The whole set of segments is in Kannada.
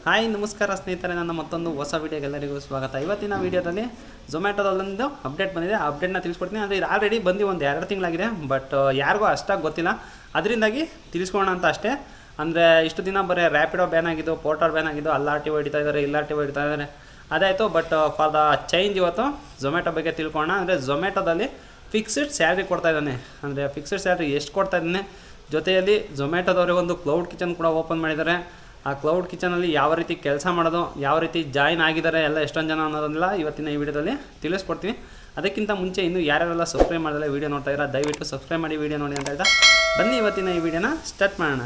ಹಾಯ್ ನಮಸ್ಕಾರ ಸ್ನೇಹಿತರೆ ನನ್ನ ಮತ್ತೊಂದು ಹೊಸ ವೀಡಿಯೋಗೆ ಎಲ್ಲರಿಗೂ ಸ್ವಾಗತ ಇವತ್ತಿನ ವೀಡಿಯೋದಲ್ಲಿ ಝೊಮ್ಯಾಟೋದಲ್ಲೊಂದು ಅಪ್ಡೇಟ್ ಬಂದಿದೆ ಆ ಅಪ್ಡೇಟ್ನ ತಿಳಿಸ್ಕೊಡ್ತೀನಿ ಅಂದರೆ ಇದು ಆಲ್ರೆಡಿ ಬಂದು ಒಂದು ಎರಡು ತಿಂಗಳಾಗಿದೆ ಬಟ್ ಯಾರಿಗೂ ಅಷ್ಟಾಗಿ ಗೊತ್ತಿಲ್ಲ ಅದರಿಂದಾಗಿ ತಿಳಿಸ್ಕೊಳ್ಳೋಣ ಅಂತ ಅಷ್ಟೇ ಅಂದರೆ ಇಷ್ಟು ದಿನ ಬರೀ ರ್ಯಾಪಿಡೋ ಬ್ಯಾನ್ ಆಗಿದ್ದು ಪೋರ್ಟರ್ ಬ್ಯಾನ್ ಆಗಿದ್ದು ಅಲ್ಲಿ ಆರ್ ಟಿ ಒ ಹಿಡಿತಾ ಇದ್ದಾರೆ ಇಲ್ಲಿ ಆರ್ ಟಿ ಒ ಹಿಡಿತಾ ಇದ್ದಾರೆ ಅದಾಯಿತು ಬಟ್ ಫಾರ್ ದ ಚೇಂಜ್ ಇವತ್ತು ಝೊಮ್ಯಾಟೊ ಬಗ್ಗೆ ತಿಳ್ಕೊಳ್ಳೋಣ ಅಂದರೆ ಝೊಮ್ಯಾಟೋದಲ್ಲಿ ಫಿಕ್ಸ್ಡ್ ಸ್ಯಾಲ್ರಿ ಕೊಡ್ತಾ ಇದ್ದಾನೆ ಅಂದರೆ ಫಿಕ್ಸ್ಡ್ ಸ್ಯಾಲ್ರಿ ಎಷ್ಟು ಕೊಡ್ತಾ ಇದ್ದಾನೆ ಜೊತೆಯಲ್ಲಿ ಝೊಮ್ಯಾಟೋದವ್ರಿಗೆ ಒಂದು ಕ್ಲೌಡ್ ಕಿಚನ್ ಕೂಡ ಓಪನ್ ಮಾಡಿದ್ದಾರೆ ಆ ಕ್ಲೌಡ್ ಕಿಚನಲ್ಲಿ ಯಾವ ರೀತಿ ಕೆಲಸ ಮಾಡೋದು ಯಾವ ರೀತಿ ಜಾಯ್ನ್ ಆಗಿದ್ದಾರೆ ಎಲ್ಲ ಎಷ್ಟೊಂದು ಜನ ಅನ್ನೋದನ್ನೆಲ್ಲ ಇವತ್ತಿನ ಈ ವಿಡಿಯೋದಲ್ಲಿ ತಿಳಿಸ್ಕೊಡ್ತೀನಿ ಅದಕ್ಕಿಂತ ಮುಂಚೆ ಇನ್ನು ಯಾರ್ಯಾರೆಲ್ಲ ಸಬ್ಸ್ಕ್ರೈಬ್ ಮಾಡಿದ್ರೆ ವೀಡಿಯೋ ನೋಡ್ತಾ ಇದ್ದಾರೆ ದಯವಿಟ್ಟು ಸಬ್ಸ್ಕ್ರೈಬ್ ಮಾಡಿ ವೀಡಿಯೋ ನೋಡಿ ಅಂತ ಹೇಳ್ತಾ ಬನ್ನಿ ಇವತ್ತಿನ ಈ ವಿಡಿಯೋನ ಸ್ಟಾರ್ಟ್ ಮಾಡೋಣ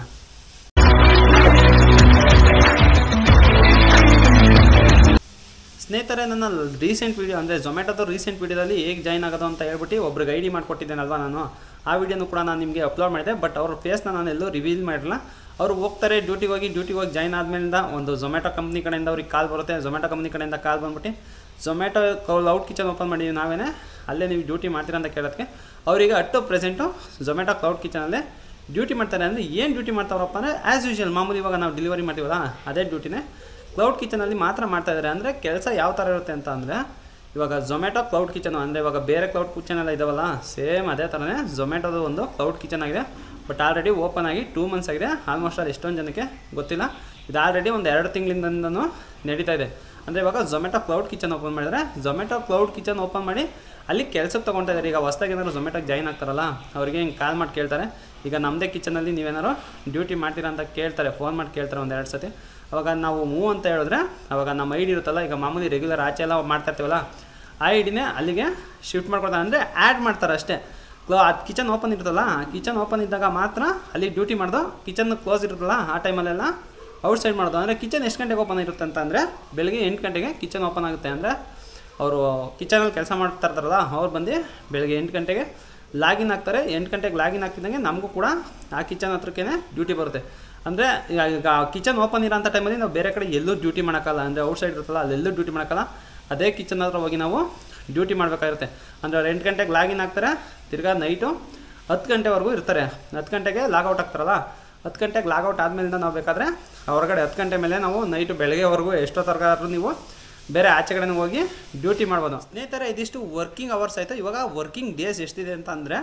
ಸ್ನೇಹಿತರೆ ನನ್ನ ರೀಸೆಂಟ್ ವೀಡಿಯೋ ಅಂದರೆ ಝೊಮ್ಯಾಟೋದು ರೀಸೆಂಟ್ ವೀಡಿಯೋದಲ್ಲಿ ಹೇಗೆ ಜಾಯ್ನ್ ಆಗೋದು ಅಂತ ಹೇಳ್ಬಿಟ್ಟು ಒಬ್ರಿಗೆ ಐ ಡಿ ಮಾಡಿಕೊಟ್ಟಿದ್ದೇನಲ್ವಾ ನಾನು ಆ ವಿಡಿಯೋನು ಕೂಡ ನಾನು ನಿಮಗೆ ಅಪ್ಲೋಡ್ ಮಾಡಿದೆ ಬಟ್ ಅವ್ರ ಫೇಸ್ನ ನಾನು ಎಲ್ಲೂ ರಿವೀಲ್ ಮಾಡಿರಲ್ಲ ಅವರು ಹೋಗ್ತಾರೆ ಡ್ಯೂಟಿಗೆ ಹೋಗಿ ಡ್ಯೂಟಿಗೆ ಹೋಗಿ ಜಾಯ್ನ್ ಆದಮೇಲಿಂದ ಒಂದು ಝೊಮ್ಯಾಟೊ ಕಂಪ್ನಿ ಕಡೆಯಿಂದ ಅವ್ರಿಗೆ ಕಾಲ್ ಬರುತ್ತೆ ಝೊಮ್ಯಾಟೊ ಕಂಪ್ನಿ ಕಡೆಯಿಂದ ಕಾಲ್ ಬಂದ್ಬಿಟ್ಟು ಝೊಮ್ಯಾಟೊ ಕ್ಲೌಡ್ ಕಿಚನ್ ಓಪನ್ ಮಾಡಿದ್ದೀವಿ ನಾವೇನೆ ಅಲ್ಲೇ ನೀವು ಡ್ಯೂಟಿ ಮಾಡ್ತೀರಾ ಅಂತ ಕೇಳೋದಕ್ಕೆ ಅವರಿಗೆ ಅಟ್ಟು ಪ್ರೆಸೆಂಟು ಝೊಮ್ಯಾಟೊ ಕ್ಲೌಡ್ ಕಿಚನಲ್ಲಿ ಡ್ಯೂಟಿ ಮಾಡ್ತಾರೆ ಅಂದರೆ ಏನು ಡ್ಯೂಟಿ ಮಾಡ್ತಾವ್ರಪ್ಪ ಅಂದರೆ ಆ್ಯಸ್ ಯೂಶುವಲ್ ಮಾಮೂಲಿ ಇವಾಗ ನಾವು ಡೆಲಿವರಿ ಮಾಡ್ತೀವಲ್ಲ ಅದೇ ಡ್ಯೂಟಿನೇ ಕ್ಲೌಡ್ ಕಿಚನಲ್ಲಿ ಮಾತ್ರ ಮಾಡ್ತಾ ಇದ್ದಾರೆ ಅಂದರೆ ಕೆಲಸ ಯಾವ ಥರ ಇರುತ್ತೆ ಅಂತ ಅಂದರೆ ಇವಾಗ ಝೊಮ್ಯಾಟೊ ಕ್ಲೌಡ್ ಕಿಚನ್ ಅಂದರೆ ಇವಾಗ ಬೇರೆ ಕ್ಲೌಡ್ ಕಿಚನ್ ಎಲ್ಲ ಇದಾವಲ್ಲ ಸೇಮ್ ಅದೇ ಥರನೇ ಝೊಮ್ಯಾಟೋದು ಒಂದು ಕ್ಲೌಡ್ ಕಿಚನ್ ಆಗಿದೆ ಬಟ್ ಆಲ್ರೆಡಿ ಓಪನ್ ಆಗಿ ಟೂ ಮಂತ್ಸ್ ಆಗಿದೆ ಆಲ್ಮೋಸ್ಟ್ ಅದು ಎಷ್ಟೊಂದು ಜನಕ್ಕೆ ಗೊತ್ತಿಲ್ಲ ಇದು ಆಲ್ರೆಡಿ ಒಂದು ಎರಡು ತಿಂಗಳಿಂದನೂ ನಡೀತಾ ಇದೆ ಅಂದರೆ ಇವಾಗ ಝೊಮ್ಯಾಟೊ ಕ್ಲೌಡ್ ಕಿಚನ್ ಓಪನ್ ಮಾಡಿದರೆ ಝೊಮ್ಯಾಟೊ ಕ್ಲೌಡ್ ಕಿಚನ್ ಓಪನ್ ಮಾಡಿ ಅಲ್ಲಿ ಕೆಲಸಕ್ಕೆ ತೊಗೊಳ್ತಾ ಇದ್ದಾರೆ ಈಗ ಹೊಸ್ದಾಗಿ ಏನಾದ್ರು ಝೊಮ್ಯಾಟೋಗೆ ಜಾಯ್ನ್ ಆಗ್ತಾರಲ್ಲ ಅವರಿಗೆ ಹಿಂಗೆ ಕಾಲ್ ಮಾಡಿ ಕೇಳ್ತಾರೆ ಈಗ ನಮ್ಮದೇ ಕಿಚನಲ್ಲಿ ನೀವೇನಾರು ಡ್ಯೂಟಿ ಮಾಡ್ತೀರಾ ಅಂತ ಕೇಳ್ತಾರೆ ಫೋನ್ ಮಾಡಿ ಕೇಳ್ತಾರೆ ಒಂದು ಎರಡು ಸತಿ ಅವಾಗ ನಾವು ಮೂವ್ ಅಂತ ಹೇಳಿದ್ರೆ ಅವಾಗ ನಮ್ಮ ಐ ಡಿ ಇರುತ್ತಲ್ಲ ಈಗ ಮಾಮೂಲಿ ರೆಗ್ಯುಲರ್ ಆಚೆ ಎಲ್ಲ ಮಾಡ್ತಾ ಇರ್ತೀವಲ್ಲ ಆ ಐ ಡಿನೇ ಅಲ್ಲಿಗೆ ಶಿಫ್ಟ್ ಮಾಡ್ಕೊಳ್ತಾರೆ ಅಂದರೆ ಆ್ಯಡ್ ಮಾಡ್ತಾರೆ ಅಷ್ಟೇ ಕ್ಲೋ ಅದು ಕಿಚನ್ ಓಪನ್ ಇರುತ್ತಲ್ಲ ಕಿಚನ್ ಓಪನ್ ಇದ್ದಾಗ ಮಾತ್ರ ಅಲ್ಲಿ ಡ್ಯೂಟಿ ಮಾಡೋದು ಕಿಚನ್ ಕ್ಲೋಸ್ ಇರುತ್ತಲ್ಲ ಆ ಟೈಮಲ್ಲೆಲ್ಲ ಔಟ್ ಸೈಡ್ ಮಾಡೋದು ಅಂದರೆ ಕಿಚನ್ ಎಷ್ಟು ಗಂಟೆಗೆ ಓಪನ್ ಇರುತ್ತೆ ಅಂತ ಅಂದರೆ ಬೆಳಗ್ಗೆ ಎಂಟು ಗಂಟೆಗೆ ಕಿಚನ್ ಓಪನ್ ಆಗುತ್ತೆ ಅಂದರೆ ಅವರು ಕಿಚನಲ್ಲಿ ಕೆಲಸ ಮಾಡ್ತಾ ಇರ್ತಾರಲ್ಲ ಅವ್ರು ಬಂದು ಬೆಳಗ್ಗೆ ಎಂಟು ಗಂಟೆಗೆ ಲಾಗಿನ್ ಆಗ್ತಾರೆ ಎಂಟು ಗಂಟೆಗೆ ಲಾಗಿನ್ ಆಗ್ತಿದ್ದಂಗೆ ನಮಗೂ ಕೂಡ ಆ ಕಿಚನ್ ಹತ್ರಕ್ಕೆ ಡ್ಯೂಟಿ ಬರುತ್ತೆ ಅಂದರೆ ಈಗ ಕಿಚನ್ ಓಪನ್ ಇರೋಂಥ ಟೈಮಲ್ಲಿ ನಾವು ಬೇರೆ ಕಡೆ ಎಲ್ಲೂ ಡ್ಯೂಟಿ ಮಾಡೋಕ್ಕಲ್ಲ ಅಂದರೆ ಔಟ್ಸೈಡ್ ಇರುತ್ತಲ್ಲ ಅಲ್ಲೆಲ್ಲೂ ಡ್ಯೂಟಿ ಮಾಡೋಕ್ಕಲ್ಲ ಅದೇ ಕಿಚನ್ ಹತ್ರ ಹೋಗಿ ನಾವು ಡ್ಯೂಟಿ ಮಾಡಬೇಕಾಗಿರುತ್ತೆ ಅಂದರೆ ಅವ್ರು ಎಂಟು ಗಂಟೆಗೆ ಲಾಗಿನ್ ಆಗ್ತಾರೆ ತಿರ್ಗಾ ನೈಟು ಹತ್ತು ಗಂಟೆವರೆಗೂ ಇರ್ತಾರೆ ಹತ್ತು ಗಂಟೆಗೆ ಲಾಗೌಟ್ ಆಗ್ತಾರಲ್ಲ ಹತ್ತು ಗಂಟೆಗೆ ಲಾಗೌಟ್ ಆದಮೇಲಿಂದ ನಾವು ಬೇಕಾದರೆ ಹೊರಗಡೆ ಹತ್ತು ಗಂಟೆ ಮೇಲೆ ನಾವು ನೈಟು ಬೆಳಗ್ಗೆವರೆಗೂ ಎಷ್ಟೊತ್ತವರೆಗಾದ್ರೂ ನೀವು ಬೇರೆ ಆಚೆ ಕಡೆ ಹೋಗಿ ಡ್ಯೂಟಿ ಮಾಡ್ಬೋದು ಸ್ನೇಹಿತರೆ ಇದಿಷ್ಟು ವರ್ಕಿಂಗ್ ಅವರ್ಸ್ ಆಯಿತು ಇವಾಗ ವರ್ಕಿಂಗ್ ಡೇಸ್ ಎಷ್ಟಿದೆ ಅಂತ ಅಂದರೆ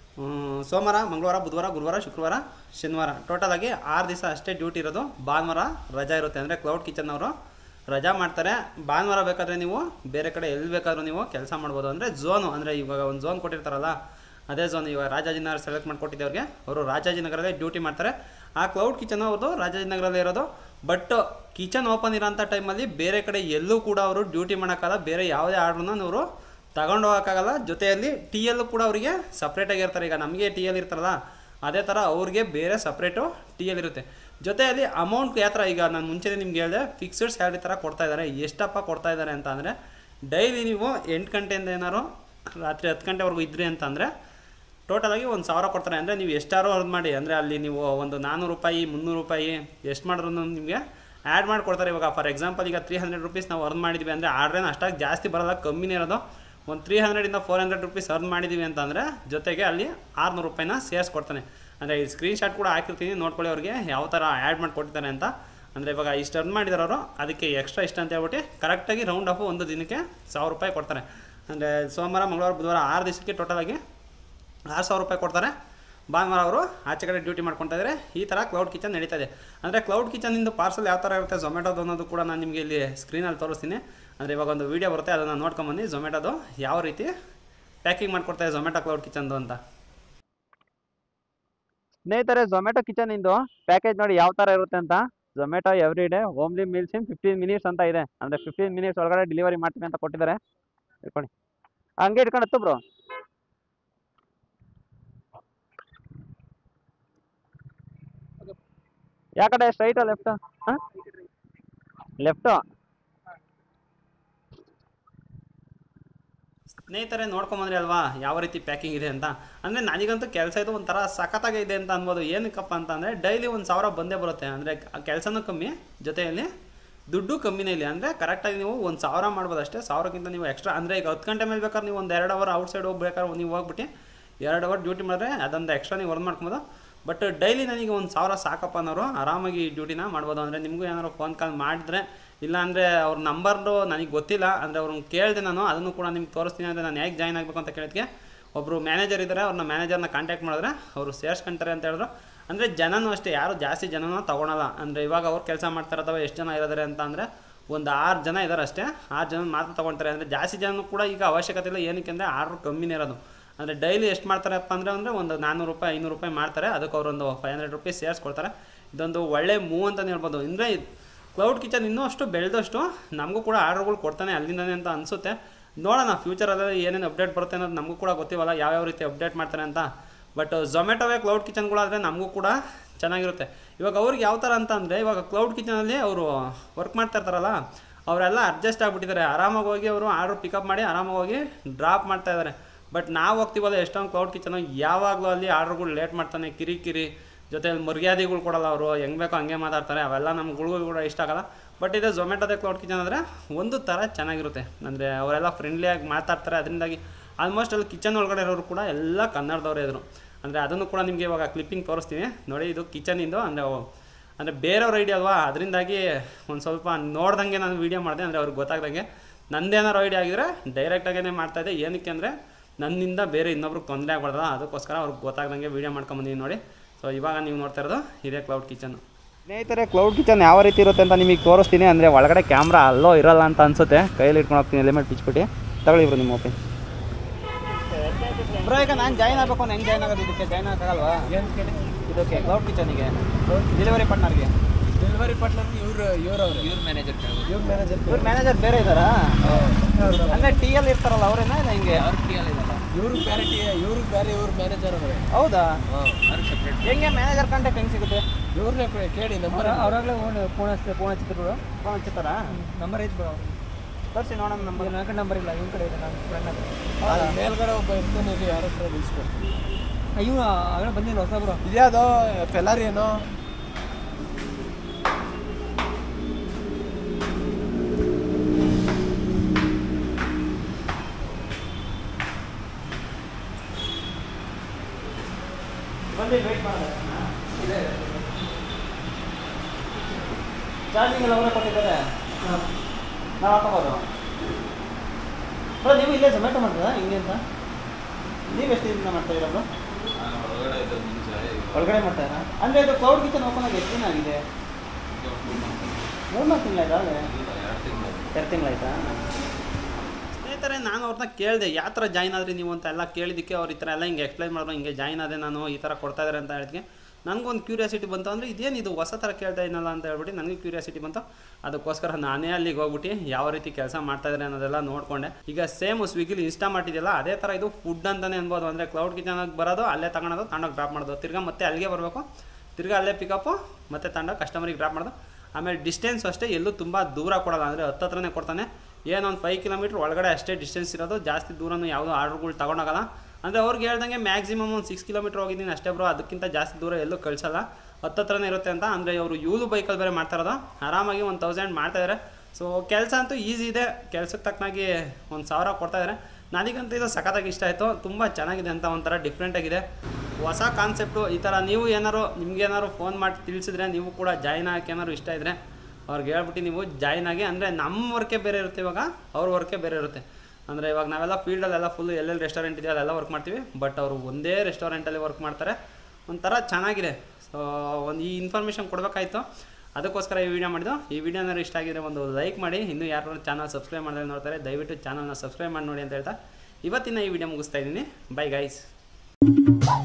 ಸೋಮವಾರ ಮಂಗಳವಾರ ಬುಧವಾರ ಗುರುವಾರ ಶುಕ್ರವಾರ ಶನಿವಾರ ಟೋಟಲ್ ಆಗಿ ಆರು ದಿವಸ ಅಷ್ಟೇ ಡ್ಯೂಟಿ ಇರೋದು ಭಾನುವಾರ ರಜಾ ಇರುತ್ತೆ ಅಂದರೆ ಕ್ಲೌಡ್ ಕಿಚನ್ ಅವರು ರಜಾ ಮಾಡ್ತಾರೆ ಭಾನುವಾರ ಬೇಕಾದರೆ ನೀವು ಬೇರೆ ಕಡೆ ಎಲ್ಲಿ ಬೇಕಾದ್ರೂ ನೀವು ಕೆಲಸ ಮಾಡ್ಬೋದು ಅಂದರೆ ಝೋನು ಅಂದರೆ ಇವಾಗ ಒಂದು ಝೋನ್ ಕೊಟ್ಟಿರ್ತಾರಲ್ಲ ಅದೇ ಝೋನ್ ಇವಾಗ ರಾಜಾಜಿನಗರ ಸೆಲೆಕ್ಟ್ ಮಾಡಿಕೊಟ್ಟಿದ್ದವ್ರಿಗೆ ಅವರು ರಾಜಾಜಿನಗರಲ್ಲೇ ಡ್ಯೂಟಿ ಮಾಡ್ತಾರೆ ಆ ಕ್ಲೌಡ್ ಕಿಚನ್ ಅವ್ರದ್ದು ರಾಜಾಜಿನಗರಲ್ಲೇ ಇರೋದು ಬಟ್ ಕಿಚನ್ ಓಪನ್ ಇರೋಂಥ ಟೈಮಲ್ಲಿ ಬೇರೆ ಕಡೆ ಎಲ್ಲೂ ಕೂಡ ಅವರು ಡ್ಯೂಟಿ ಮಾಡೋಕ್ಕಲ್ಲ ಬೇರೆ ಯಾವುದೇ ಆರ್ಡ್ರನ್ನ ಅವರು ತಗೊಂಡು ಹೋಗೋಕ್ಕಾಗಲ್ಲ ಜೊತೆಯಲ್ಲಿ ಟಿ ಎಲ್ಲು ಕೂಡ ಅವರಿಗೆ ಸಪ್ರೇಟಾಗಿ ಇರ್ತಾರೆ ಈಗ ನಮಗೆ ಟಿ ಎಲ್ ಇರ್ತಾರಲ್ಲ ಅದೇ ಥರ ಅವ್ರಿಗೆ ಬೇರೆ ಸಪ್ರೇಟು ಟಿ ಎಲ್ ಇರುತ್ತೆ ಜೊತೆಯಲ್ಲಿ ಅಮೌಂಟ್ ಯಾವ ಥರ ಈಗ ನಾನು ಮುಂಚೆನೇ ನಿಮ್ಗೆ ಹೇಳಿದೆ ಫಿಕ್ಸ್ಡ್ ಸ್ಯಾಲ್ರಿ ಥರ ಕೊಡ್ತಾ ಇದ್ದಾರೆ ಎಷ್ಟಪ್ಪ ಕೊಡ್ತಾ ಇದ್ದಾರೆ ಅಂತ ಅಂದರೆ ಡೈಲಿ ನೀವು ಎಂಟು ಗಂಟೆಯಿಂದ ಏನಾರು ರಾತ್ರಿ ಹತ್ತು ಗಂಟೆವರೆಗೂ ಇದ್ರಿ ಅಂತಂದರೆ ಟೋಟಲಾಗಿ ಒಂದು ಸಾವಿರ ಕೊಡ್ತಾರೆ ಅಂದರೆ ನೀವು ಎಷ್ಟಾರು ಅರ್ನ್ ಮಾಡಿ ಅಂದರೆ ಅಲ್ಲಿ ನೀವು ಒಂದು ನಾನ್ನೂರು ರೂಪಾಯಿ ಮುನ್ನೂರು ರೂಪಾಯಿ ಎಷ್ಟು ಮಾಡಿದ್ರು ನಿಮಗೆ ಆ್ಯಡ್ ಮಾಡಿ ಕೊಡ್ತಾರೆ ಇವಾಗ ಫಾರ್ ಎಕ್ಸಾಂಪಲ್ ಈಗ ತ್ರೀ ಹಂಡ್ರೆಡ್ ರುಪೀಸ್ ನಾವು ಅರ್ನ್ ಮಾಡಿದ್ವಿ ಅಂದರೆ ಆರ್ಡ್ರೇನು ಅಷ್ಟಾಗಿ ಜಾಸ್ತಿ ಬರೋಲ್ಲ ಕಮ್ಮಿನೇ ಇರೋದು ಒಂದು ತ್ರೀ ಹಂಡ್ರೆಡಿಂದ ಫೋರ್ ಹಂಡ್ರೆಡ್ ರುಪೀಸ್ ಅರ್ನ್ ಮಾಡಿದ್ದೀವಿ ಅಂತಂದರೆ ಜೊತೆಗೆ ಅಲ್ಲಿ ಆರುನೂರು ರೂಪಾಯಿನ ಸೇರಿಸ್ಕೊಡ್ತಾನೆ ಅಂದರೆ ಈ ಸ್ಕ್ರೀನ್ಶಾಟ್ ಕೂಡ ಹಾಕಿರ್ತೀನಿ ನೋಡ್ಕೊಳ್ಳಿ ಅವ್ರಿಗೆ ಯಾವ ಥರ ಆ್ಯಡ್ ಮಾಡಿ ಕೊಟ್ಟಿದ್ದಾನೆ ಅಂತ ಅಂದರೆ ಇವಾಗ ಇಷ್ಟು ಅರ್ನ್ ಮಾಡಿದಾರೆ ಅವರು ಅದಕ್ಕೆ ಎಕ್ಸ್ಟ್ರಾ ಇಷ್ಟ ಅಂತ ಹೇಳ್ಬಿಟ್ಟು ಕರೆಕ್ಟಾಗಿ ರೌಂಡ್ ಆಫು ಒಂದು ದಿನಕ್ಕೆ ಸಾವಿರ ರೂಪಾಯಿ ಕೊಡ್ತಾರೆ ಅಂದರೆ ಸೋಮವಾರ ಮಂಗಳವಾರ ಬುಧವಾರ ಆರು ದಿವಸಕ್ಕೆ ಟೋಟಲಾಗಿ ಆರು ಸಾವಿರ ರೂಪಾಯಿ ಕೊಡ್ತಾರೆ ಭಾನುವಾರ ಅವರು ಆಚೆ ಕಡೆ ಡ್ಯೂಟಿ ಮಾಡ್ಕೊತಾ ಇದ್ದಾರೆ ಈ ಥರ ಕ್ಲೌಡ್ ಕಿಚನ್ ನಡೀತಾ ಇದೆ ಅಂದರೆ ಕ್ಲೌಡ್ ಕಿಚನಿಂದ ಪಾರ್ಸಲ್ ಯಾವ ಥರ ಇರುತ್ತೆ ಝೊಮ್ಯಾಟೋದು ಅನ್ನೋದು ಕೂಡ ನಾನು ನಿಮಗೆ ಇಲ್ಲಿ ಸ್ಕ್ರೀನಲ್ಲಿ ತೋರಿಸ್ತೀನಿ ಅಂದರೆ ಇವಾಗ ಒಂದು ವೀಡಿಯೋ ಬರುತ್ತೆ ಅದನ್ನು ನೋಡ್ಕೊಂಬನ್ನಿ ಝೊಮ್ಯಾಟೋದು ಯಾವ ರೀತಿ ಪ್ಯಾಕಿಂಗ್ ಮಾಡ್ಕೊಡ್ತಾರೆ ಝೊಮ್ಯಾಟೊ ಕ್ಲೌಡ್ ಕಿಚನ್ದು ಅಂತ ಸ್ನೇಹಿತರೆ ಝೊಮ್ಯಾಟೊ ಕಿಚನಿಂದು ಪ್ಯಾಕೇಜ್ ನೋಡಿ ಯಾವ ಥರ ಇರುತ್ತೆ ಅಂತ Zomato every day homely meals in fifteen minutes ಅಂತ ಇದೆ ಅಂದರೆ ಫಿಫ್ಟೀನ್ ಮಿನಿಟ್ಸ್ ಒಳಗಡೆ ಡೆಲಿವರಿ ಮಾಡ್ತೀನಿ ಅಂತ ಕೊಟ್ಟಿದ್ದಾರೆ ಇಟ್ಕೊಳ್ಳಿ ಹಂಗೆ ಇಟ್ಕೊಂಡು ಹತ್ತು ಬ್ರೋ ಯಾವ ಕಡೆ ಸ್ಟ್ರೈಟ್ ಲೆಫ್ಟ್ ಹಾಂ ಲೆಫ್ಟು ಸ್ನೇಹಿತರೆ ನೋಡ್ಕೊಂಬಂದ್ರಿ ಅಲ್ವಾ ಯಾವ ರೀತಿ ಪ್ಯಾಕಿಂಗ್ ಇದೆ ಅಂತ ಅಂದರೆ ನನಗಂತೂ ಕೆಲಸ ಇದು ಒಂಥರ ಸಖತ್ತಾಗಿ ಇದೆ ಅಂತ ಅನ್ಬೋದು ಏನಕ್ಕಪ್ಪ ಅಂತಂದರೆ ಡೈಲಿ ಒಂದು ಸಾವಿರ ಬಂದೇ ಬರುತ್ತೆ ಅಂದರೆ ಕೆಲಸನೂ ಕಮ್ಮಿ ಜೊತೆಯಲ್ಲಿ ದುಡ್ಡು ಕಮ್ಮಿನೇ ಇಲ್ಲಿ ಅಂದರೆ ಕರೆಕ್ಟಾಗಿ ನೀವು ಒಂದು ಸಾವಿರ ಮಾಡ್ಬೋದು ಅಷ್ಟೇ ಸಾವಿರಕ್ಕಿಂತ ನೀವು ಎಕ್ಸ್ಟ್ರಾ ಅಂದರೆ ಈಗ ಹತ್ತು ಗಂಟೆ ಮೇಲೆ ಬೇಕಾದ್ರೆ ನೀವು ಒಂದು ಎರಡು ಅವರ್ ಔಟ್ಸೈಡ್ ಹೋಗ್ಬೇಕಾದ್ರೆ ನೀವು ಹೋಗ್ಬಿಟ್ಟು ಎರಡು ಅವರ್ ಡ್ಯೂಟಿ ಮಾಡಿದ್ರೆ ಅದೊಂದು ಎಕ್ಸ್ಟ್ರಾ ನೀವು ವರ್ಕ್ ಮಾಡ್ಕೊಬೋದು ಬಟ್ ಡೈಲಿ ನನಗೆ ಒಂದು ಸಾವಿರ ಸಾಕಪ್ಪ ಅನ್ನೋರು ಆರಾಮಾಗಿ ಈ ಡ್ಯೂಟಿನ ಮಾಡ್ಬೋದು ಅಂದರೆ ನಿಮಗೂ ಏನಾದ್ರು ಫೋನ್ ಕಾಲ್ ಮಾಡಿದ್ರೆ ಇಲ್ಲಾಂದರೆ ಅವ್ರ ನಂಬರ್ದು ನನಗೆ ಗೊತ್ತಿಲ್ಲ ಅಂದರೆ ಅವ್ರನ್ನ ಕೇಳಿದೆ ನಾನು ಅದನ್ನು ಕೂಡ ನಿಮ್ಗೆ ತೋರಿಸ್ತೀನಿ ಅಂದರೆ ನಾನು ಹೇಗೆ ಜಾಯ್ನ್ ಆಗಬೇಕು ಅಂತ ಕೇಳಿದ್ಕೆ ಒಬ್ಬರು ಮ್ಯಾನೇಜರ್ ಇದ್ದಾರೆ ಅವ್ರನ್ನ ಮ್ಯಾನೇಜರ್ನ ಕಾಂಟ್ಯಾಕ್ಟ್ ಮಾಡಿದ್ರೆ ಅವರು ಸೇರ್ಸ್ಕೊಂತಾರೆ ಅಂತ ಹೇಳಿದ್ರು ಅಂದರೆ ಜನನೂ ಅಷ್ಟೇ ಯಾರು ಜಾಸ್ತಿ ಜನನೂ ತೊಗೊಳಲ್ಲ ಅಂದರೆ ಇವಾಗ ಅವ್ರು ಕೆಲಸ ಮಾಡ್ತಾರೆ ಅಥವಾ ಎಷ್ಟು ಜನ ಇರೋದಾರೆ ಅಂತ ಅಂದರೆ ಒಂದು ಆರು ಜನ ಇದ್ದಾರೆ ಅಷ್ಟೇ ಆರು ಜನ ಮಾತ್ರ ತೊಗೊಳ್ತಾರೆ ಅಂದರೆ ಜಾಸ್ತಿ ಜನನೂ ಕೂಡ ಈಗ ಅವಶ್ಯಕತೆ ಇಲ್ಲ ಏನಕ್ಕೆ ಅಂದರೆ ಆರ್ಡ್ರ್ ಕಮ್ಮಿನೇ ಇರೋದು ಅಂದರೆ ಡೈಲಿ ಎಷ್ಟು ಮಾಡ್ತಾರಪ್ಪ ಅಂದರೆ ಅಂದರೆ ಒಂದು ನಾನ್ನೂರು ರೂಪಾಯಿ ಐನೂರು ರೂಪಾಯಿ ಮಾಡ್ತಾರೆ ಅದಕ್ಕೆ ಅವರೊಂದು ಫೈವ್ ಹಂಡ್ರೆಡ್ ರುಪೀಸ್ ಸೇರಿಸ್ಕೊಡ್ತಾರೆ ಇದೊಂದು ಒಳ್ಳೆ ಮೂವ್ ಅಂತಲೇ ಹೇಳ್ಬೋದು ಅಂದರೆ ಕ್ಲೌಡ್ ಕಿಚನ್ ಇನ್ನೂ ಅಷ್ಟು ಬೆಳೆದಷ್ಟು ನಮಗೂ ಕೂಡ ಆರ್ಡ್ರ್ಗಳು ಕೊಡ್ತಾನೆ ಅಲ್ಲಿಂದನೇ ಅಂತ ಅನಿಸುತ್ತೆ ನೋಡೋಣ ಫ್ಯೂಚರಲ್ಲಿ ಏನೇನು ಅಪ್ಡೇಟ್ ಬರುತ್ತೆ ಅನ್ನೋದು ನಮಗೂ ಕೂಡ ಗೊತ್ತಿವಲ್ಲ ಯಾವ್ಯಾವ ರೀತಿ ಅಪ್ಡೇಟ್ ಮಾಡ್ತಾರೆ ಅಂತ ಬಟ್ ಝೊಮ್ಯಾಟೋವೇ ಕ್ಲೌಡ್ ಕಿಚನ್ಗಳಾದರೆ ನಮಗೂ ಕೂಡ ಚೆನ್ನಾಗಿರುತ್ತೆ ಇವಾಗ ಅವ್ರಿಗೆ ಯಾವ ಥರ ಅಂತ ಅಂದರೆ ಇವಾಗ ಕ್ಲೌಡ್ ಕಿಚನಲ್ಲಿ ಅವರು ವರ್ಕ್ ಮಾಡ್ತಾ ಇರ್ತಾರಲ್ಲ ಅವರೆಲ್ಲ ಅಡ್ಜಸ್ಟ್ ಆಗಿಬಿಟ್ಟಿದ್ದಾರೆ ಆರಾಮಾಗಿ ಹೋಗಿ ಅವರು ಆರ್ಡ್ರ್ ಪಿಕಪ್ ಮಾಡಿ ಆರಾಮಾಗಿ ಹೋಗಿ ಡ್ರಾಪ್ ಮಾಡ್ತಾ ಇದ್ದಾರೆ ಬಟ್ ನಾವು ಹೋಗ್ತೀವಲ್ಲ ಎಷ್ಟೊಂದು ಕ್ಲೌಡ್ ಕಿಚನ್ ಯಾವಾಗಲೂ ಅಲ್ಲಿ ಆರ್ಡ್ರ್ಗಳು ಲೇಟ್ ಮಾಡ್ತಾನೆ ಕಿರಿ ಕಿರಿ ಜೊತೆಲಿ ಮರ್ಯಾದೆಗಳು ಕೊಡಲ್ಲ ಅವರು ಹೆಂಗೆ ಬೇಕೋ ಹಂಗೆ ಮಾತಾಡ್ತಾರೆ ಅವೆಲ್ಲ ನಮ್ಗಳಿಗೂ ಕೂಡ ಇಷ್ಟ ಆಗಲ್ಲ ಬಟ್ ಇದು ಝೊಮ್ಯಾಟೋದ ಕ್ಲೌಡ್ ಕಿಚನ್ ಅಂದರೆ ಒಂದು ಥರ ಚೆನ್ನಾಗಿರುತ್ತೆ ಅಂದರೆ ಅವರೆಲ್ಲ ಫ್ರೆಂಡ್ಲಿಯಾಗಿ ಮಾತಾಡ್ತಾರೆ ಅದರಿಂದಾಗಿ ಆಲ್ಮೋಸ್ಟ್ ಅಲ್ಲಿ ಕಿಚನ್ ಒಳಗಡೆ ಇರೋರು ಕೂಡ ಎಲ್ಲ ಕನ್ನಡದವರೇ ಇದ್ರು ಅಂದರೆ ಅದನ್ನು ಕೂಡ ನಿಮಗೆ ಇವಾಗ ಕ್ಲಿಪ್ಪಿಂಗ್ ತೋರಿಸ್ತೀನಿ ನೋಡಿ ಇದು ಕಿಚನಿಂದು ಅಂದರೆ ಅಂದರೆ ಬೇರೆಯವ್ರ ಐಡಿಯಾ ಅಲ್ವಾ ಅದರಿಂದಾಗಿ ಒಂದು ಸ್ವಲ್ಪ ನೋಡ್ದಂಗೆ ನಾನು ವೀಡಿಯೋ ಮಾಡಿದೆ ಅಂದರೆ ಅವ್ರಿಗೆ ಗೊತ್ತಾಗ್ದಂಗೆ ನಂದೇನಾರು ಐಡಿಯಾ ಆಗಿದ್ರೆ ಡೈರೆಕ್ಟಾಗೇ ಮಾಡ್ತಾಯಿದ್ದೆ ಏನಕ್ಕೆ ಅಂದರೆ ನನ್ನಿಂದ ಬೇರೆ ಇನ್ನೊಬ್ರಿಗೆ ತೊಂದರೆ ಆಗ್ಬಾರ್ದಲ್ಲ ಅದಕ್ಕೋಸ್ಕರ ಅವ್ರಿಗೆ ಗೊತ್ತಾಗ್ದಂಗೆ ವೀಡಿಯೋ ಮಾಡ್ಕೊಂಬಂದಿದ್ದೀನಿ ನೋಡಿ ಸೊ ಇವಾಗ ನೀವು ನೋಡ್ತಾ ಇರೋದು ಇದೇ ಕ್ಲೌಡ್ ಕಿಚನ್ ಸ್ನೇಹಿತರೆ ಕ್ಲೌಡ್ ಕಿಚನ್ ಯಾವ ರೀತಿ ಇರುತ್ತೆ ಅಂತ ನಿಮಗೆ ತೋರಿಸ್ತೀನಿ ಅಂದರೆ ಒಳಗಡೆ ಕ್ಯಾಮ್ರಾ ಅಲ್ಲೋ ಇರಲ್ಲ ಅಂತ ಅನ್ಸುತ್ತೆ ಕೈಯಲ್ಲಿ ಇಟ್ಕೊಂಡು ಹೋಗ್ತೀನಿ ಎಲಿಮೆಂಟ್ ಬಿಚ್ಬಿಟ್ಟು ತಗೊಳ್ಳಿ ಬ್ರೋ ನಿಮ್ಮ ಓಪಿ ಬ್ರೋ ಈಗ ನಾನು ಜಾಯ್ನ್ ಆಗಬೇಕು ಹೆಂಗೆ ಜಾಯ್ನ್ ಆಗೋದು ಇದಕ್ಕೆ ಜಾಯ್ನ್ ಆಗೋಲ್ವಾ ಏನು ಕೇಳಿ ಇದಕ್ಕೆ ಕ್ಲೌಡ್ ಕಿಚನಿಗೆ ಡೆಲಿವರಿ ಪಾರ್ಟ್ನರ್ಗೆ ಡೆಲಿವರಿ ಪಾರ್ಟ್ನರ್ ಇವ್ರು ಇವ್ರವ್ರು ಇವ್ರ ಮ್ಯಾನೇಜರ್ ಕೇಳೋದು ಇವ್ರ ಮ್ಯಾನೇಜರ್ ಇವ್ರ ಮ್ಯಾನೇಜರ್ ಬೇರೆ ಇದ್ದಾರಾ ಅಂದರೆ ಟಿ ಎಲ್ ಇರ್ತಾರಲ್ಲ ಅವರೇನಾ ಇಲ್ಲ ಹಿಂಗೆ ಅವ್ರ ಟಿಯಲ್ ಇದಲ್ಲ ಇವ್ರಿಗೆ ಬೇರೆ ಟಿ ಇವ್ರಿಗೆ ಬೇರೆ ಇವ್ರ ಮ್ಯಾನೇಜರ್ ಅವ್ರೆ ಹೌದಾ ಅವ್ರಿಗೆ ಸಪ್ರೇಟ್ ಹೆಂಗೆ ಮ್ಯಾನೇಜರ್ ಕಾಂಟ್ಯಾಕ್ಟ್ ಹೆಂಗೆ ಸಿಗುತ್ತೆ ಇವ್ರನ್ನೇ ಕೇಳಿ ನಂಬರ್ ಅವ್ರಾಗಲೇ ಫೋನ್ ಫೋನ್ ಹಚ್ತಾರೆ ಫೋನ್ ಹಚ್ಚಿದ್ರು ಫೋನ್ ಹಚ್ಚುತ್ತಾರಾ ನಂಬರ್ ಐತೆ ಬಿಡು ತೋರಿಸಿ ನೋಡೋಣ ನಂಬರ್ ನನ್ನ ಕಡೆ ನಂಬರ್ ಇಲ್ಲ ಇವ್ನ ಕಡೆ ಇದೆ ನನ್ನ ಫ್ರೆಂಡ್ ಹತ್ರ ಮೇಲ್ಗಡೆ ಒಬ್ಬ ಇರ್ತಾನೆ ಇಲ್ಲಿ ಯಾರ ಹತ್ರ ಇಸ್ಕೊಡ್ತೀನಿ ಇವ್ನು ಆಗಲೇ ಬಂದಿಲ್ಲ ಹೊಸ ಬ್ರೋ ಇದ್ಯಾವುದೋ ಫೆಲಾರಿ ಏನೋ ಬಂದು ವೇಟ್ ಮಾಡಿದೆ ಚಾರ್ಜಿಂಗ್ ಎಲ್ಲ ಅವರೇ ಕೊಟ್ಟಿದ್ದಾರೆ ನಾವು ಹಾಕೋಬೋದು ಬ್ರೋ ನೀವು ಇಲ್ಲೇ ಝೊಮ್ಯಾಟೊ ಮಾಡ್ತೀರಾ ಹಿಂಗೆ ಅಂತ ನೀವು ಎಷ್ಟು ದಿನ ಮಾಡ್ತಾ ಇದ್ದೀರಾ ಬ್ರೋ ಒಳಗಡೆ ಮಾಡ್ತಾರಾ ಅಂದರೆ ಇದು ಕ್ಲೌಡ್ ಕಿಚನ್ ಓಪನ್ ಆಗಿ ಎಷ್ಟು ದಿನ ಆಗಿದೆ ಮೂರು ನಾಲ್ಕು ತಿಂಗಳಾಯ್ತಾ ಅಲ್ಲೇ ಎರಡು ತಿಂಗಳಾಯ್ತಾ ಸ್ನೇಹಿತರೆ ನಾನು ಅವ್ರನ್ನ ಕೇಳಿದೆ ಯಾವ ಥರ ಜಾಯ್ನ್ ಆದ್ರಿ ನೀವು ಅಂತ ಎಲ್ಲ ಕೇಳಿದ್ದಕ್ಕೆ ಅವ್ರು ಈ ಥರ ಎಲ್ಲ ಹಿಂಗೆ ಎಕ್ಸ್ಪ್ಲೈನ್ ಮಾಡಿದ್ರು ಹಿಂಗೆ ಜಾಯ್ನ್ ಆದೆ ನಾನು ಈ ಥರ ಕೊಡ್ತಾ ಇದ್ದಾರೆ ಅಂತ ಹೇಳಿದ್ಕೆ ನನಗೊಂದು ಕ್ಯೂರಿಯಾಸಿಟಿ ಬಂತು ಅಂದರೆ ಇದೇನು ಇದು ಹೊಸ ಥರ ಕೇಳ್ತಾ ಇದ್ನಲ್ಲ ಅಂತ ಹೇಳ್ಬಿಟ್ಟು ನನಗೆ ಕ್ಯೂರಿಯಾಸಿಟಿ ಬಂತು ಅದಕ್ಕೋಸ್ಕರ ನಾನೇ ಅಲ್ಲಿಗೆ ಹೋಗ್ಬಿಟ್ಟು ಯಾವ ರೀತಿ ಕೆಲಸ ಮಾಡ್ತಾ ಇದ್ದಾರೆ ಅನ್ನೋದೆಲ್ಲ ನೋಡಿಕೊಂಡೆ ಈಗ ಸೇಮ್ ಸ್ವಿಗ್ಗಿಲಿ ಇನ್ಸ್ಟಾ ಮಾಡಿದೆಯಲ್ಲ ಅದೇ ಥರ ಇದು ಫುಡ್ ಅಂತಲೇ ಅನ್ಬೋದು ಅಂದರೆ ಕ್ಲೌಡ್ ಕಿಚನಾಗಿ ಬರೋದು ಅಲ್ಲೇ ತಗೊಳೋದು ತಗೊಂಡೋಗಿ ಡ್ರಾಪ್ ಮಾಡೋದು ತಿರ್ಗಾ ಮತ್ತೆ ಅಲ್ಲಿಗೆ ಬರಬೇಕು ತಿರ್ಗಾ ಅಲ್ಲೇ ಪಿಕಪ್ಪು ಮತ್ತೆ ತಗೊಂಡೋಗಿ ಕಸ್ಟಮರಿಗೆ ಡ್ರಾಪ್ ಮಾಡೋದು ಆಮೇಲೆ ಡಿಸ್ಟೆನ್ಸ್ ಅಷ್ಟೇ ಎಲ್ಲೂ ತುಂಬ ದೂರ ಕೊಡಲ್ಲ ಅಂದರೆ ಹತ್ತತ್ರನೇ ಕೊಡ್ತಾನೆ ಏನೊಂದು ಫೈವ್ ಕಿಲೋಮೀಟ್ರ್ ಒಳಗಡೆ ಅಷ್ಟೇ ಡಿಸ್ಟೆನ್ಸ್ ಇರೋದು ಜಾಸ್ತಿ ದೂರನೂ ಯಾವುದೋ ಆರ್ಡ್ರ್ಗಳು ತಗೊಂಡೋಗಲ್ಲ ಅಂದರೆ ಅವ್ರಿಗೆ ಹೇಳ್ದಂಗೆ ಮ್ಯಾಕ್ಸಿಮಮ್ ಒಂದು ಸಿಕ್ಸ್ ಕಿಲೋಮೀಟ್ರ್ ಹೋಗಿದ್ದೀನಿ ಅಷ್ಟೇ ಬ್ರೋ ಅದಕ್ಕಿಂತ ಜಾಸ್ತಿ ದೂರ ಎಲ್ಲೂ ಕಳಿಸಲ್ಲ ಹತ್ತತ್ರನೇ ಇರುತ್ತೆ ಅಂತ ಅಂದರೆ ಅವರು ಯೂಲು ಬೈಕಲ್ಲಿ ಬೇರೆ ಮಾಡ್ತಾ ಇರೋದು ಆರಾಮಾಗಿ ಒಂದು ತೌಸಂಡ್ ಮಾಡ್ತಾಯಿದ್ದಾರೆ ಸೊ ಕೆಲಸ ಅಂತೂ ಈಸಿ ಇದೆ ಕೆಲಸಕ್ಕೆ ತಕ್ಕನಾಗಿ ಒಂದು ಸಾವಿರ ಕೊಡ್ತಾಯಿದ್ದಾರೆ ನನಗಂತೂ ಇದು ಸಖತ್ತಾಗಿ ಇಷ್ಟ ಆಯಿತು ತುಂಬ ಚೆನ್ನಾಗಿದೆ ಅಂತ ಒಂಥರ ಡಿಫ್ರೆಂಟಾಗಿದೆ ಹೊಸ ಕಾನ್ಸೆಪ್ಟು ಈ ಥರ ನೀವು ಏನಾರು ನಿಮ್ಗೇನಾದ್ರು ಫೋನ್ ಮಾಡಿ ತಿಳಿಸಿದ್ರೆ ನೀವು ಕೂಡ ಜಾಯ್ನ್ ಆಗಕ್ಕೆ ಏನಾದ್ರು ಇಷ್ಟ ಇದ್ದರೆ ಅವ್ರಿಗೆ ಹೇಳ್ಬಿಟ್ಟು ನೀವು ಜಾಯ್ನ್ ಆಗಿ ಅಂದರೆ ನಮ್ಮ ವರ್ಕೇ ಬೇರೆ ಇರುತ್ತೆ ಇವಾಗ ಅವ್ರ ವರ್ಕೇ ಬೇರೆ ಇರುತ್ತೆ ಅಂದರೆ ಇವಾಗ ನಾವೆಲ್ಲ ಫೀಲ್ಡಲ್ಲೆಲ್ಲ ಫುಲ್ ಎಲ್ಲೆಲ್ಲಿ ರೆಸ್ಟೋರೆಂಟ್ ಇದೆಯೋ ಅಲ್ಲೆಲ್ಲ ವರ್ಕ್ ಮಾಡ್ತೀವಿ ಬಟ್ ಅವರು ಒಂದೇ ರೆಸ್ಟೋರೆಂಟಲ್ಲಿ ವರ್ಕ್ ಮಾಡ್ತಾರೆ ಒಂಥರ ಚೆನ್ನಾಗಿದೆ ಸೊ ಒಂದು ಈ ಇನ್ಫಾರ್ಮೇಷನ್ ಕೊಡಬೇಕಾಯ್ತು ಅದಕ್ಕೋಸ್ಕರ ಈ ವಿಡಿಯೋ ಮಾಡಿದ್ದು ಈ ವಿಡಿಯೋ ಏನಾದ್ರು ಇಷ್ಟ ಆಗಿದ್ರೆ ಒಂದು ಲೈಕ್ ಮಾಡಿ ಇನ್ನೂ ಯಾರು ಚಾನಲ್ ಸಬ್ಸ್ಕ್ರೈಬ್ ಮಾಡಿದ್ರೆ ನೋಡ್ತಾರೆ ದಯವಿಟ್ಟು ಚಾನಲ್ನ ಸಬ್ಸ್ಕ್ರೈಬ್ ಮಾಡಿ ನೋಡಿ ಅಂತ ಹೇಳ್ತಾ ಇವತ್ತಿನ ಈ ವಿಡಿಯೋ ಮುಗಿಸ್ತಾ ಇದ್ದೀನಿ ಬೈ ಗೈಸ್